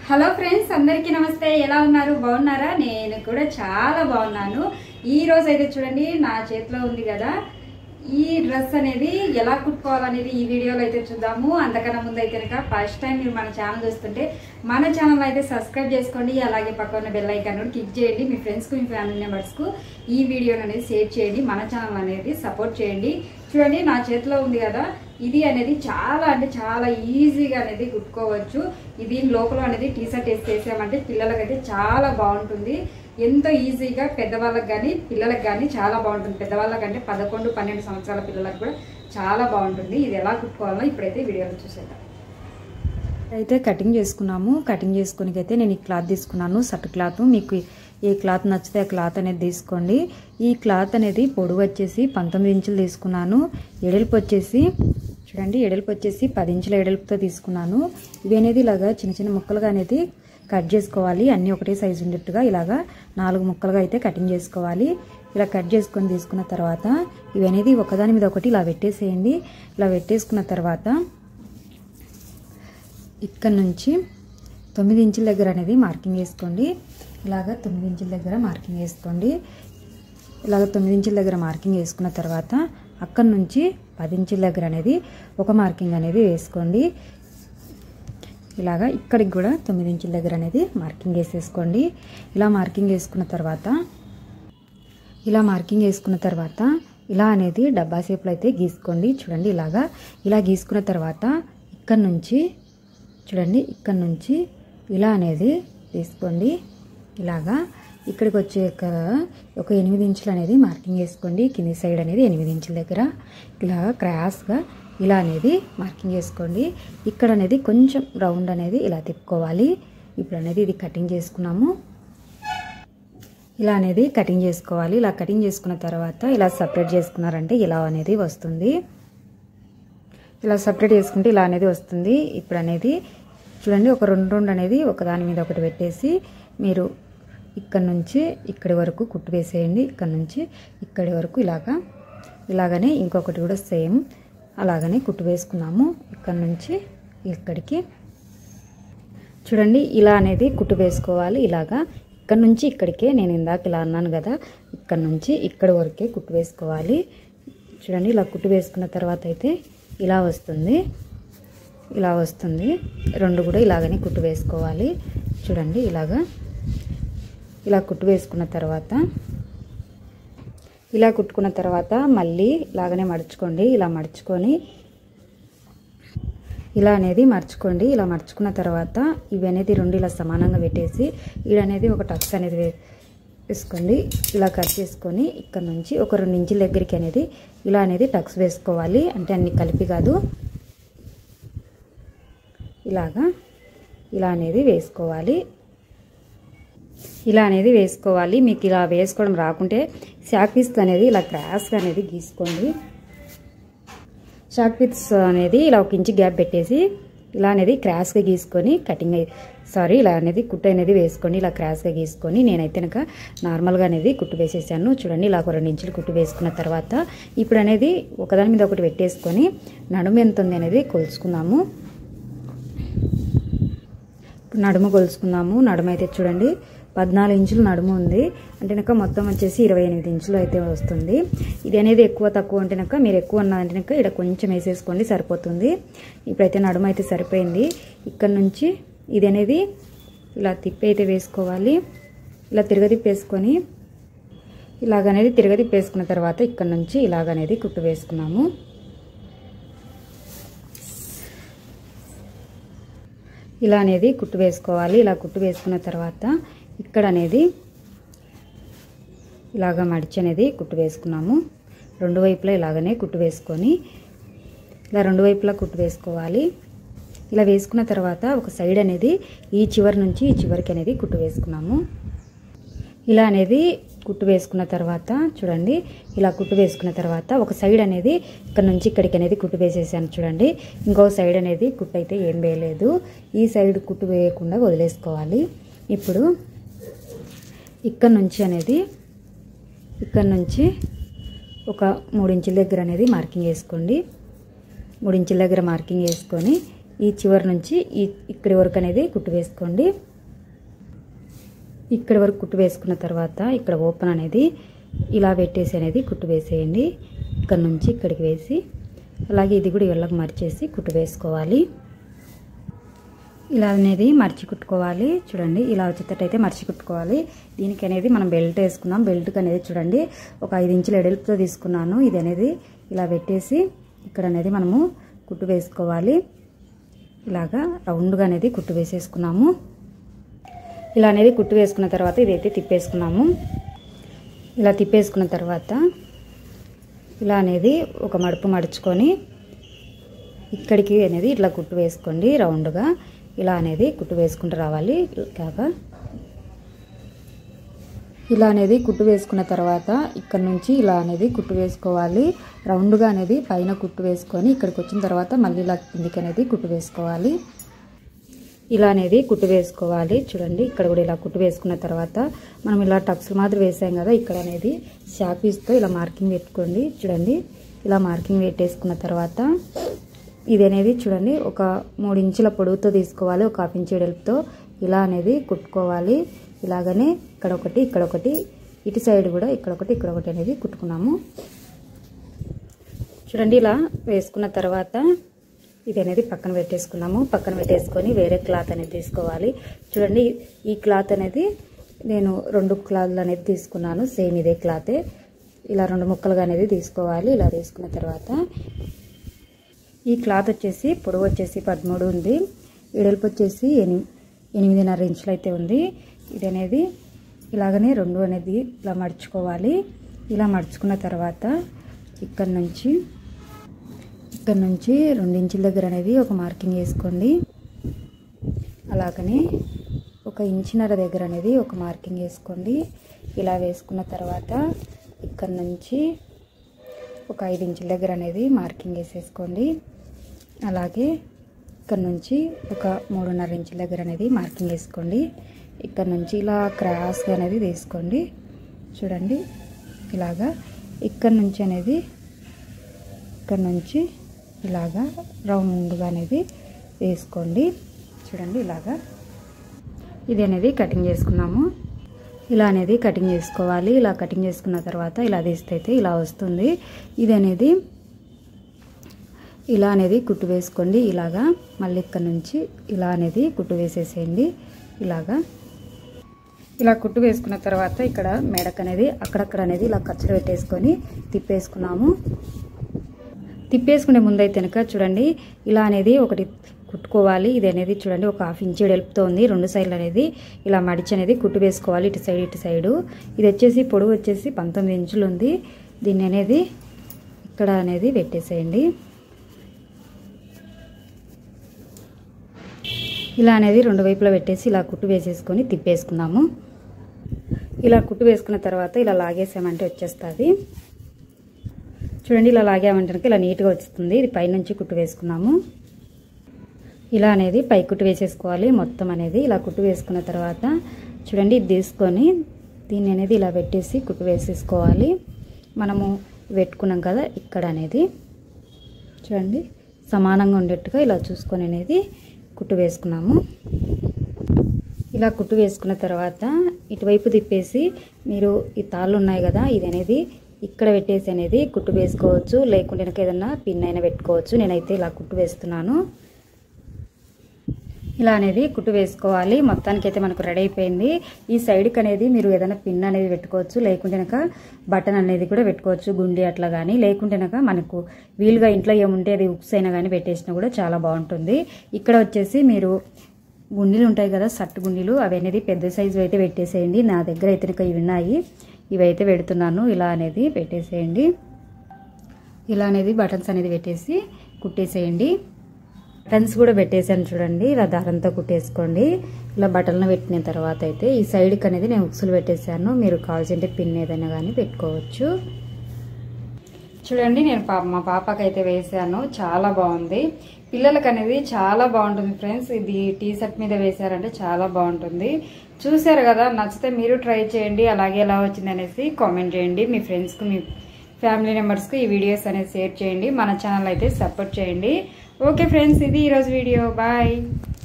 hello friends అందరికీ నమస్తే ఎలా ఉన్నారు బాగున్నారా నేను కూడా చాలా బాగున్నాను ఈ రోజు అయితే చూడండి నా చేతిలో ఉంది కదా ఈ డ్రెస్ అనేది ఎలా కుట్టుకోవాలనేది ఈ వీడియోలో అయితే చూద్దాము అంతకన్నా ముందు అయితే కనుక ఫస్ట్ టైం మీరు మన ఛానల్ చూస్తుంటే మన ఛానల్ అయితే సబ్స్క్రైబ్ చేసుకోండి అలాగే పక్కన ఉన్న బెల్ ఐకాన్ కూడా క్లిక్ చేయండి మీ ఫ్రెండ్స్కు మీ ఫ్యామిలీ మెంబర్స్కు ఈ వీడియోని అనేది షేర్ చేయండి మన ఛానల్ అనేది సపోర్ట్ చేయండి చూడండి నా చేతిలో ఉంది కదా ఇది అనేది చాలా అంటే చాలా ఈజీగా అనేది కుట్టుకోవచ్చు ఇది లోపల అనేది టీ షర్ట్ వేసి వేసామంటే పిల్లలకైతే చాలా బాగుంటుంది ఎంతో ఈజీగా పెద్దవాళ్ళకి కానీ పిల్లలకు కానీ చాలా బాగుంటుంది పెద్దవాళ్ళకంటే పదకొండు పన్నెండు సంవత్సరాల పిల్లలకు కూడా చాలా బాగుంటుంది ఇది ఎలా కుట్టుకోవాలో ఇప్పుడైతే వీడియోలో చూసేద్దాం అయితే కటింగ్ చేసుకున్నాము కటింగ్ చేసుకునికి అయితే నేను ఈ క్లాత్ తీసుకున్నాను సట్ క్లాత్ మీకు ఏ క్లాత్ నచ్చితే ఆ క్లాత్ అనేది తీసుకోండి ఈ క్లాత్ అనేది పొడవు వచ్చేసి పంతొమ్మిది ఇంచులు తీసుకున్నాను ఎడల్పు వచ్చేసి చూడండి ఎడల్పు వచ్చేసి పది ఇంచుల ఎడల్పుతో తీసుకున్నాను ఇవి అనేది ఇలాగా చిన్న చిన్న ముక్కలుగా అనేది కట్ చేసుకోవాలి అన్నీ ఒకటే సైజు ఉండేట్టుగా ఇలాగా నాలుగు ముక్కలుగా అయితే కటింగ్ చేసుకోవాలి ఇలా కట్ చేసుకొని తీసుకున్న తర్వాత ఇవి అనేది ఒకదాని మీద ఒకటి ఇలా పెట్టేసేయండి ఇలా పెట్టేసుకున్న తర్వాత ఇక్కడ నుంచి తొమ్మిది ఇంచుల దగ్గర అనేది మార్కింగ్ వేసుకోండి ఇలాగ తొమ్మిది ఇంచుల దగ్గర మార్కింగ్ వేసుకోండి ఇలాగ తొమ్మిది ఇంచుల దగ్గర మార్కింగ్ వేసుకున్న తర్వాత అక్కడ నుంచి పది ఇంచుల దగ్గర అనేది ఒక మార్కింగ్ అనేది వేసుకోండి ఇలాగా ఇక్కడికి కూడా తొమ్మిది ఇంచుల దగ్గర అనేది మార్కింగ్ వేసేసుకోండి ఇలా మార్కింగ్ వేసుకున్న తర్వాత ఇలా మార్కింగ్ వేసుకున్న తర్వాత ఇలా అనేది డబ్బా షేప్లో అయితే గీసుకోండి చూడండి ఇలాగా ఇలా గీసుకున్న తర్వాత ఇక్కడ నుంచి చూడండి ఇక్కడ నుంచి ఇలా అనేది తీసుకోండి ఇలాగా ఇక్కడికి వచ్చే ఒక ఎనిమిది ఇంచులు అనేది మార్కింగ్ వేసుకోండి కింది సైడ్ అనేది ఎనిమిది ఇంచుల దగ్గర ఇలా క్రాస్గా ఇలా అనేది మార్కింగ్ చేసుకోండి ఇక్కడ అనేది కొంచెం రౌండ్ అనేది ఇలా తిప్పుకోవాలి ఇప్పుడు అనేది ఇది కటింగ్ చేసుకున్నాము ఇలా అనేది కటింగ్ చేసుకోవాలి ఇలా కటింగ్ చేసుకున్న తర్వాత ఇలా సపరేట్ చేసుకున్నారంటే ఇలా అనేది వస్తుంది ఇలా సపరేట్ చేసుకుంటే ఇలా అనేది వస్తుంది ఇప్పుడు అనేది చూడండి ఒక రెండు రెండు అనేది ఒక దాని మీద ఒకటి పెట్టేసి మీరు ఇక్కడ నుంచి ఇక్కడి వరకు కుట్టు వేసేయండి ఇక్కడ నుంచి ఇక్కడి వరకు ఇలాగా ఇలాగనే ఇంకొకటి కూడా సేమ్ అలాగనే కుట్టు వేసుకున్నాము ఇక్కడ నుంచి ఇక్కడికి చూడండి ఇలా అనేది కుట్టు వేసుకోవాలి ఇలాగా ఇక్కడ నుంచి ఇక్కడికే నేను ఇందాక ఇలా అన్నాను కదా ఇక్కడ నుంచి ఇక్కడ వరకే కుట్టు వేసుకోవాలి చూడండి ఇలా కుట్టు వేసుకున్న తర్వాత అయితే ఇలా వస్తుంది ఇలా వస్తుంది రెండు కూడా ఇలాగనే కుట్టు వేసుకోవాలి చూడండి ఇలాగా ఇలా కుట్టు వేసుకున్న తర్వాత ఇలా కుట్టుకున్న తర్వాత మళ్ళీ ఇలాగనే మడుచుకోండి ఇలా మడుచుకొని ఇలా అనేది మర్చుకోండి ఇలా మర్చుకున్న తర్వాత ఇవి అనేది రెండు ఇలా సమానంగా పెట్టేసి ఇది అనేది ఒక టక్స్ అనేది వేసుకోండి ఇలా కట్ చేసుకొని ఇక్కడ నుంచి ఒక రెండు ఇంచుల దగ్గరికి అనేది ఇలా అనేది టక్స్ వేసుకోవాలి అంటే అన్ని కలిపి కాదు ఇలాగా ఇలా అనేది వేసుకోవాలి ఇలా అనేది వేసుకోవాలి మీకు ఇలా వేసుకోవడం రాకుంటే షాక్ పీస్ అనేది ఇలా క్రాస్గా అనేది గీసుకోండి షాక్ పీస్ అనేది ఇలా ఒక ఇంచు గ్యాప్ పెట్టేసి ఇలా అనేది క్రాస్గా గీసుకొని కటింగ్ సారీ ఇలా అనేది కుట్టు అనేది వేసుకోండి ఇలా క్రాస్గా గీసుకొని నేనైతే కనుక నార్మల్గా అనేది కుట్టు వేసేసాను చూడండి ఇలా ఒక రెండు ఇంచులు కుట్టు వేసుకున్న తర్వాత ఇప్పుడు అనేది ఒకదాని మీద ఒకటి పెట్టేసుకొని నడుము ఎంత ఉంది అనేది కొలుచుకుందాము నడుము కొలుచుకుందాము నడుము అయితే చూడండి పద్నాలుగు ఇంచులు నడుము ఉంది అంటే కనుక మొత్తం వచ్చేసి ఇరవై ఎనిమిది ఇంచులు అయితే వస్తుంది ఇది అనేది ఎక్కువ తక్కువ అంటే కనుక మీరు ఎక్కువ ఉన్నదంటే కనుక ఇక్కడ కొంచెం వేసేసుకోండి సరిపోతుంది ఇప్పుడైతే నడుము అయితే సరిపోయింది ఇక్కడ నుంచి ఇది అనేది ఇలా తిప్పి అయితే వేసుకోవాలి ఇలా తిరగతిప్పేసుకొని ఇలాగనేది తిరగతిప్పేసుకున్న తర్వాత ఇక్కడ నుంచి ఇలాగనేది కుట్టు వేసుకున్నాము ఇలా అనేది కుట్టు వేసుకోవాలి ఇలా కుట్టు వేసుకున్న తర్వాత ఇక్కడ అనేది ఇలాగ మడిచి అనేది కుట్టు వేసుకున్నాము రెండు వైపులా ఇలాగనే కుట్టు వేసుకొని ఇలా రెండు వైపులా కుట్టు వేసుకోవాలి ఇలా వేసుకున్న తర్వాత ఒక సైడ్ అనేది ఈ చివరి నుంచి ఈ చివరికి అనేది కుట్టు వేసుకున్నాము ఇలా అనేది కుట్టు వేసుకున్న తర్వాత చూడండి ఇలా కుట్టు వేసుకున్న తర్వాత ఒక సైడ్ అనేది ఇక్కడ నుంచి ఇక్కడికి అనేది కుట్టు వేసేసాను చూడండి ఇంకో సైడ్ అనేది కుట్టు అయితే ఏం వేయలేదు ఈ సైడ్ కుట్టు వేయకుండా వదిలేసుకోవాలి ఇప్పుడు ఇక్కడ నుంచి అనేది ఇక్కడ నుంచి ఒక మూడించుల దగ్గర అనేది మార్కింగ్ వేసుకోండి మూడించుల దగ్గర మార్కింగ్ వేసుకొని ఈ చివరి నుంచి ఈ ఇక్కడి వరకు అనేది కుట్టు వేసుకోండి ఇక్కడి వరకు కుట్టు వేసుకున్న తర్వాత ఇక్కడ ఓపెన్ అనేది ఇలా పెట్టేసి అనేది కుట్టు వేసేయండి ఇక్కడ నుంచి ఇక్కడికి వేసి అలాగే ఇది కూడా ఇళ్ళకి మరిచేసి కుట్టు వేసుకోవాలి ఇలా అనేది మర్చి కుట్టుకోవాలి చూడండి ఇలా వచ్చేటట్టయితే మర్చి కుట్టుకోవాలి దీనికి అనేది మనం బెల్ట్ వేసుకున్నాం బెల్ట్కి అనేది చూడండి ఒక ఐదు ఇంచుల ఎడల్పుతో తీసుకున్నాను ఇది అనేది ఇలా పెట్టేసి ఇక్కడ అనేది మనము కుట్టు వేసుకోవాలి ఇలాగా రౌండ్గా అనేది కుట్టు వేసేసుకున్నాము ఇలా అనేది కుట్టు వేసుకున్న తర్వాత ఇదైతే తిప్పేసుకున్నాము ఇలా తిప్పేసుకున్న తర్వాత ఇలా అనేది ఒక మడుపు మడుచుకొని ఇక్కడికి అనేది ఇట్లా కుట్టు వేసుకోండి రౌండ్గా ఇలా అనేది కుట్టు వేసుకుంటూ రావాలి ఇలాగా ఇలా అనేది కుట్టు వేసుకున్న తర్వాత ఇక్కడ నుంచి ఇలా అనేది కుట్టు వేసుకోవాలి రౌండ్గా అనేది పైన కుట్టు వేసుకొని ఇక్కడికి వచ్చిన తర్వాత మళ్ళీ ఇలా కిందికి అనేది కుట్టు వేసుకోవాలి ఇలా అనేది కుట్టు వేసుకోవాలి చూడండి ఇక్కడ కూడా ఇలా కుట్టు వేసుకున్న తర్వాత మనం ఇలా టక్స్ మాదిరి వేసాం కదా ఇక్కడ అనేది షాపీస్తో ఇలా మార్కింగ్ పెట్టుకోండి చూడండి ఇలా మార్కింగ్ పెట్టేసుకున్న తర్వాత ఇది అనేది చూడండి ఒక మూడు ఇంచుల పొడవుతో తీసుకోవాలి ఒక హాఫ్ ఇంచ్ వెడల్పుతో ఇలా అనేది కుట్టుకోవాలి ఇలాగనే ఇక్కడ ఒకటి ఇక్కడ ఒకటి ఇటు సైడ్ కూడా ఇక్కడ ఒకటి ఇక్కడ ఒకటి అనేది కుట్టుకున్నాము చూడండి ఇలా వేసుకున్న తర్వాత ఇది అనేది పక్కన పెట్టేసుకున్నాము పక్కన పెట్టేసుకొని వేరే క్లాత్ అనేది తీసుకోవాలి చూడండి ఈ క్లాత్ అనేది నేను రెండు క్లాత్లు అనేది తీసుకున్నాను సేమ్ ఇదే క్లాతే ఇలా రెండు ముక్కలుగా అనేది తీసుకోవాలి ఇలా తీసుకున్న తర్వాత ఈ క్లాత్ వచ్చేసి పొడవు వచ్చేసి పదమూడు ఉంది వెడల్పు వచ్చేసి ఎని ఎనిమిదిన్నర ఇంచులు అయితే ఉంది ఇది అనేది ఇలాగనే రెండు అనేది ఇలా మడుచుకోవాలి ఇలా మడుచుకున్న తర్వాత ఇక్కడ నుంచి ఇక్కడ నుంచి రెండు ఇంచుల దగ్గర అనేది ఒక మార్కింగ్ వేసుకోండి అలాగనే ఒక ఇంచున్నర దగ్గర అనేది ఒక మార్కింగ్ వేసుకోండి ఇలా వేసుకున్న తర్వాత ఇక్కడ నుంచి ఒక ఐదు ఇంచుల దగ్గర అనేది మార్కింగ్ వేసేసుకోండి అలాగే ఇక్కడ నుంచి ఒక మూడున్నర ఇంచుల దగ్గర అనేది మార్కింగ్ వేసుకోండి ఇక్కడ నుంచి ఇలా క్రాస్గా అనేది తీసుకోండి చూడండి ఇలాగా ఇక్కడ నుంచి అనేది ఇక్కడ నుంచి ఇలాగా రౌండ్గా అనేది వేసుకోండి చూడండి ఇలాగా ఇది అనేది కటింగ్ చేసుకున్నాము ఇలా అనేది కటింగ్ చేసుకోవాలి ఇలా కటింగ్ చేసుకున్న తర్వాత ఇలా తీస్తే అయితే ఇలా వస్తుంది ఇది అనేది ఇలా అనేది కుట్టు వేసుకోండి ఇలాగా మళ్ళీ ఇక్కడ నుంచి ఇలా అనేది కుట్టు వేసేసేయండి ఇలాగా ఇలా కుట్టు వేసుకున్న తర్వాత ఇక్కడ మెడక్ అనేది అక్కడక్కడ అనేది ఇలా ఖర్చులు పెట్టేసుకొని తిప్పేసుకున్నాము తిప్పేసుకునే ముందు అయితే కనుక చూడండి ఇలా అనేది ఒకటి కుట్టుకోవాలి ఇది అనేది చూడండి ఒక హాఫ్ ఇంచ్ వెడల్పుతో ఉంది రెండు సైడ్లు అనేది ఇలా మడిచి అనేది కుట్టు వేసుకోవాలి ఇటు సైడ్ ఇటు సైడు ఇది వచ్చేసి పొడవు వచ్చేసి పంతొమ్మిది ఇంచులు ఉంది దీన్ని అనేది ఇక్కడ అనేది పెట్టేసేయండి ఇలా అనేది రెండు వైపులా పెట్టేసి ఇలా కుట్టు వేసేసుకొని తిప్పేసుకుందాము ఇలా కుట్టు వేసుకున్న తర్వాత ఇలా లాగేసామంటే వచ్చేస్తుంది చూడండి ఇలా లాగామంటే ఇలా నీట్గా వస్తుంది ఇది పైనుంచి కుట్టు వేసుకున్నాము ఇలా అనేది పై కుట్టు వేసేసుకోవాలి మొత్తం అనేది ఇలా కుట్టు వేసుకున్న తర్వాత చూడండి ఇది తీసుకొని దీన్ని అనేది ఇలా పెట్టేసి కుట్టు వేసేసుకోవాలి మనము పెట్టుకున్నాం కదా ఇక్కడ అనేది చూడండి సమానంగా ఉండేట్టుగా ఇలా చూసుకొని అనేది కుట్టు వేసుకున్నాము ఇలా కుట్టు వేసుకున్న తర్వాత ఇటువైపు తిప్పేసి మీరు ఈ తాళ్ళు ఉన్నాయి కదా ఇది అనేది ఇక్కడ పెట్టేసి అనేది కుట్టు వేసుకోవచ్చు లేకుంటే కనుక ఏదన్నా పిన్ అయినా పెట్టుకోవచ్చు నేనైతే ఇలా కుట్టు వేస్తున్నాను ఇలా అనేది కుట్టు వేసుకోవాలి మొత్తానికైతే మనకు రెడీ అయిపోయింది ఈ సైడ్కి అనేది మీరు ఏదైనా పిన్ అనేది పెట్టుకోవచ్చు లేకుంటే కనుక బటన్ అనేది కూడా పెట్టుకోవచ్చు గుండి అట్లా కానీ లేకుంటే కనుక మనకు వీలుగా ఇంట్లో ఏముంటే అది ఉక్స్ అయినా కానీ పెట్టేసినా కూడా చాలా బాగుంటుంది ఇక్కడ వచ్చేసి మీరు గుండీలు ఉంటాయి కదా సట్టు గుండీలు అవి అనేది పెద్ద సైజు అయితే పెట్టేసేయండి నా దగ్గర అయితే కనుక ఇవి ఉన్నాయి ఇవైతే పెడుతున్నాను ఇలా అనేది పెట్టేసేయండి ఇలా అనేది బటన్స్ అనేది పెట్టేసి కుట్టేసేయండి బటన్స్ కూడా పెట్టేసాను చూడండి ఇలా దారంతో కుట్టేసుకోండి ఇలా బటన్లు పెట్టిన తర్వాత అయితే ఈ సైడ్కి అనేది నేను ఉక్సులు పెట్టేశాను మీరు కావాల్సింటే పిన్ ఏదైనా కానీ పెట్టుకోవచ్చు చూడండి నేను పాప మా పాపకి అయితే వేసాను చాలా బాగుంది పిల్లలకి అనేది చాలా బాగుంటుంది ఫ్రెండ్స్ ఇది టీ షర్ట్ మీద వేసారంటే చాలా బాగుంటుంది చూసారు కదా నచ్చితే మీరు ట్రై చేయండి అలాగే ఎలా వచ్చింది అనేసి కామెంట్ చేయండి మీ ఫ్రెండ్స్కి మీ ఫ్యామిలీ మెంబర్స్కి ఈ వీడియోస్ అనేది షేర్ చేయండి మన ఛానల్ అయితే సపోర్ట్ చేయండి ఓకే ఫ్రెండ్స్ ఇది ఈరోజు వీడియో బాయ్